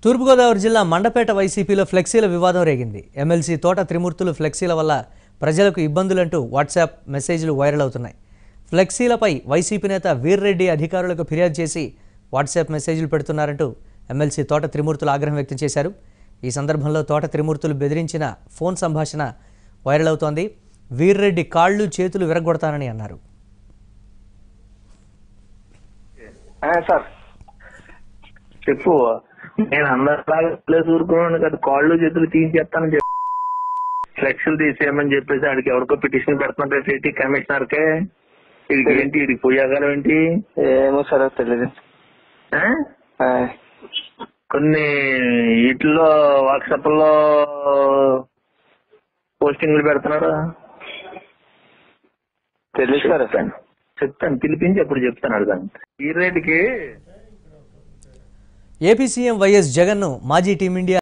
తూర్పుగోదావరి జిల్లా మండపేట వైసీపీలో ఫ్లెక్సీల వివాదం రేగింది ఎమ్మెల్సీ తోట త్రిమూర్తులు ఫ్లెక్సీల వల్ల ప్రజలకు ఇబ్బందులంటూ వాట్సాప్ మెసేజ్లు వైరల్ అవుతున్నాయి ఫ్లెక్సీలపై వైసీపీ నేత వీర్రెడ్డి అధికారులకు ఫిర్యాదు చేసి వాట్సాప్ మెసేజ్లు పెడుతున్నారంటూ ఎమ్మెల్సీ తోట త్రిమూర్తులు ఆగ్రహం వ్యక్తం చేశారు ఈ సందర్భంలో తోట త్రిమూర్తులు బెదిరించిన ఫోన్ సంభాషణ వైరల్ అవుతోంది వీర్రెడ్డి కాళ్ళు చేతులు విరగొడతానని అన్నారు ఆ, సార్ చెప్పు నేను అందరిలాగా ప్లేస్ ఊరుకున్నాను కదా కాళ్ళు చేతులు తీసేస్తానని చెప్పి ఫ్లెక్స్లు తీసేయమని చెప్పేసి ఆడికి ఎవరికో పిటిషన్ పెడుతున్నా సిటీ కమిషనర్ కే వీడికి ఏంటి వీడికి పోయాగలం ఏంటి ఏమో సార్ తెలియదు ఆ? కొన్ని వీటిల్లో వాట్సాప్ లో పోస్టింగ్లు పెడుతున్నారు తెలియదు సార్ చెప్తాను చెప్తాను పిలిపించి అప్పుడు చెప్తాను అడగాను ఈ రేటుకి ఏపీ సీఎం వైఎస్ జగన్ను మాజీ టీమిండియా